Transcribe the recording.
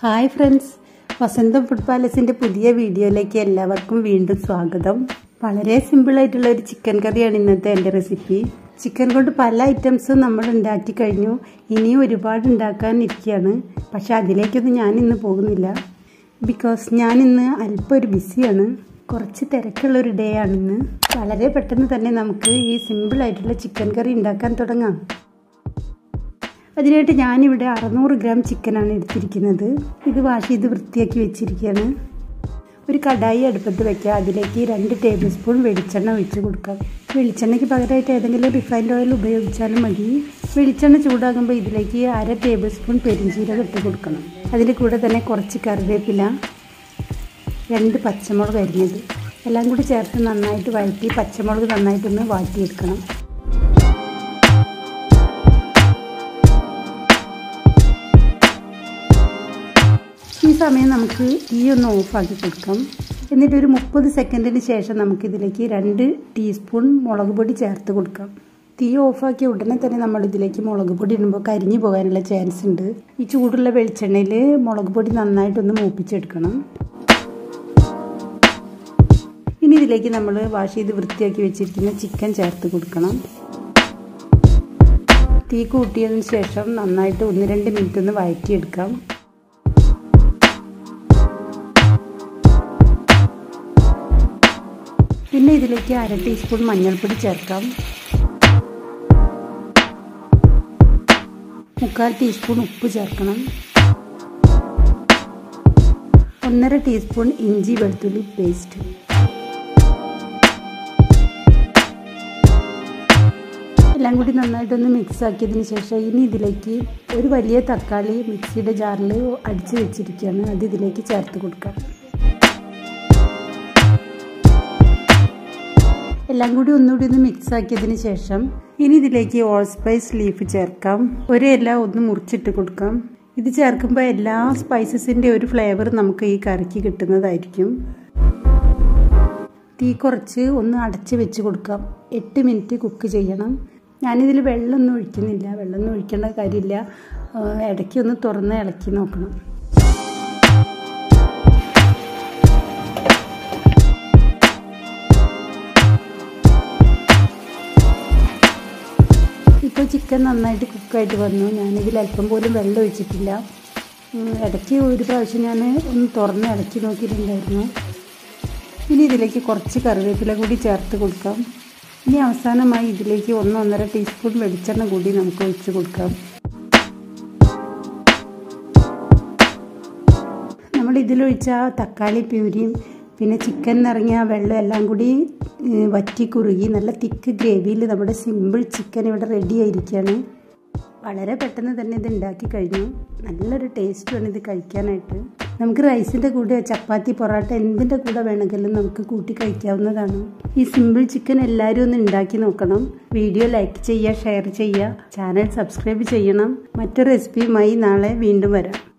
hi friends Vasantham food പാലസിൻ്റെ പുതിയ വീഡിയോയിലേക്ക് എല്ലാവർക്കും വീണ്ടും സ്വാഗതം വളരെ സിമ്പിളായിട്ടുള്ള ഒരു ചിക്കൻ കറിയാണ് ഇന്നത്തെ എൻ്റെ റെസിപ്പി ചിക്കൻ കൊണ്ട് പല ഐറ്റംസും നമ്മൾ ഉണ്ടാക്കി കഴിഞ്ഞു ഇനിയും ഒരുപാട് ഉണ്ടാക്കാൻ ഇരിക്കുകയാണ് പക്ഷെ അതിലേക്കൊന്നും ഞാൻ ഇന്ന് പോകുന്നില്ല ബിക്കോസ് ഞാൻ ഇന്ന് അല്പം ഒരു ബിസിയാണ് കുറച്ച് തിരക്കുള്ള ഒരു ഡേ ആണിന്ന് വളരെ പെട്ടെന്ന് തന്നെ നമുക്ക് ഈ സിമ്പിളായിട്ടുള്ള ചിക്കൻ കറി ഉണ്ടാക്കാൻ തുടങ്ങാം അതിനായിട്ട് ഞാനിവിടെ അറുന്നൂറ് ഗ്രാം ചിക്കനാണ് എടുത്തിരിക്കുന്നത് ഇത് വാഷ് ചെയ്ത് വൃത്തിയാക്കി വെച്ചിരിക്കുകയാണ് ഒരു കടായി അടുപ്പത്ത് വെക്കുക അതിലേക്ക് രണ്ട് ടേബിൾ സ്പൂൺ വെളിച്ചെണ്ണ ഒഴിച്ച് കൊടുക്കാം വെളിച്ചെണ്ണയ്ക്ക് പകരമായിട്ട് ഏതെങ്കിലും റിഫൈൻഡ് ഓയിൽ ഉപയോഗിച്ചാലും മതി വെളിച്ചെണ്ണ ചൂടാകുമ്പോൾ ഇതിലേക്ക് അര ടേബിൾ സ്പൂൺ പെരിഞ്ചീരകം ഇട്ട് കൊടുക്കണം അതിൻ്റെ കൂടെ തന്നെ കുറച്ച് കറിവേപ്പില രണ്ട് പച്ചമുളക് അരിഞ്ഞത് എല്ലാം കൂടി ചേർത്ത് നന്നായിട്ട് വഴറ്റി പച്ചമുളക് നന്നായിട്ടൊന്ന് വാട്ടിയെടുക്കണം ഈ സമയം നമുക്ക് തീ ഒന്ന് ഓഫാക്കി കൊടുക്കാം എന്നിട്ട് ഒരു മുപ്പത് സെക്കൻഡിന് ശേഷം നമുക്കിതിലേക്ക് രണ്ട് ടീസ്പൂൺ മുളക് പൊടി ചേർത്ത് കൊടുക്കാം തീ ഓഫാക്കിയ ഉടനെ തന്നെ നമ്മൾ ഇതിലേക്ക് മുളക് പൊടി ഇടുമ്പോൾ കരിഞ്ഞു പോകാനുള്ള ചാൻസ് ഉണ്ട് ഈ ചൂടുള്ള വെളിച്ചെണ്ണയിൽ മുളക് പൊടി നന്നായിട്ടൊന്ന് മൂപ്പിച്ചെടുക്കണം ഇനി ഇതിലേക്ക് നമ്മൾ വാഷ് ചെയ്ത് വൃത്തിയാക്കി വെച്ചിരിക്കുന്ന ചിക്കൻ ചേർത്ത് കൊടുക്കണം തീ കൂട്ടിയതിന് ശേഷം നന്നായിട്ട് ഒന്ന് രണ്ട് മിനിറ്റ് ഒന്ന് വഴറ്റിയെടുക്കാം പിന്നെ ഇതിലേക്ക് അര ടീസ്പൂൺ മഞ്ഞൾപ്പൊടി ചേർക്കാം മുക്കാൽ ടീസ്പൂൺ ഉപ്പ് ചേർക്കണം ഒന്നര ടീസ്പൂൺ ഇഞ്ചി വെളുത്തുള്ളി പേസ്റ്റ് എല്ലാം കൂടി നന്നായിട്ടൊന്ന് മിക്സ് ആക്കിയതിന് ശേഷം ഇനി ഇതിലേക്ക് ഒരു വലിയ തക്കാളി മിക്സിയുടെ ജാറിൽ അടിച്ച് വെച്ചിരിക്കുകയാണ് അത് ഇതിലേക്ക് ചേർത്ത് കൊടുക്കാം എല്ലാം കൂടി ഒന്നുകൂടി ഒന്ന് മിക്സ് ആക്കിയതിന് ശേഷം ഇനി ഇതിലേക്ക് ഓൾ സ്പൈസ് ലീഫ് ചേർക്കാം ഒരു ഇല ഒന്ന് മുറിച്ചിട്ട് കൊടുക്കാം ഇത് ചേർക്കുമ്പോൾ എല്ലാ സ്പൈസസിൻ്റെ ഒരു ഫ്ലേവർ നമുക്ക് ഈ കറിക്ക് കിട്ടുന്നതായിരിക്കും തീ കുറച്ച് ഒന്ന് അടച്ച് വെച്ച് കൊടുക്കാം എട്ട് മിനിറ്റ് കുക്ക് ചെയ്യണം ഞാനിതിൽ വെള്ളമൊന്നും ഒഴിക്കുന്നില്ല വെള്ളമൊന്നും ഒഴിക്കേണ്ട കാര്യമില്ല ഇടയ്ക്ക് ഒന്ന് തുറന്ന് ഇളക്കി നോക്കണം ഇപ്പോൾ ചിക്കൻ നന്നായിട്ട് കുക്കായിട്ട് വന്നു ഞാനിതിൽ അല്പം പോലും വെള്ളം ഒഴിച്ചിട്ടില്ല ഇടയ്ക്ക് ഒരു പ്രാവശ്യം ഞാൻ ഒന്ന് തുറന്ന് ഇളക്കി നോക്കിയിട്ടുണ്ടായിരുന്നു ഇനി ഇതിലേക്ക് കുറച്ച് കറിവേപ്പില കൂടി ചേർത്ത് കൊടുക്കാം ഇനി അവസാനമായി ഇതിലേക്ക് ഒന്നൊന്നര ടീസ്പൂൺ വെളിച്ചെണ്ണ കൂടി നമുക്ക് ഒഴിച്ച് കൊടുക്കാം നമ്മൾ ഇതിലൊഴിച്ച തക്കാളി പ്യൂരിയും പിന്നെ ചിക്കൻ നിറങ്ങിയ വെള്ളം എല്ലാം കൂടി വറ്റി കുറുകി നല്ല തിക്ക് ഗ്രേവിയിൽ നമ്മുടെ സിമ്പിൾ ചിക്കൻ ഇവിടെ റെഡി ആയിരിക്കുകയാണ് വളരെ പെട്ടെന്ന് തന്നെ ഇത് ഉണ്ടാക്കി കഴിഞ്ഞു നല്ലൊരു ടേസ്റ്റുമാണ് ഇത് കഴിക്കാനായിട്ട് നമുക്ക് റൈസിൻ്റെ കൂടെ ചപ്പാത്തി പൊറോട്ട എന്തിൻ്റെ കൂടെ വേണമെങ്കിലും നമുക്ക് കൂട്ടി കഴിക്കാവുന്നതാണ് ഈ സിമ്പിൾ ചിക്കൻ എല്ലാവരും ഒന്ന് ഉണ്ടാക്കി നോക്കണം വീഡിയോ ലൈക്ക് ചെയ്യുക ഷെയർ ചെയ്യുക ചാനൽ സബ്സ്ക്രൈബ് ചെയ്യണം മറ്റൊരു റെസിപ്പിയുമായി നാളെ വീണ്ടും വരാം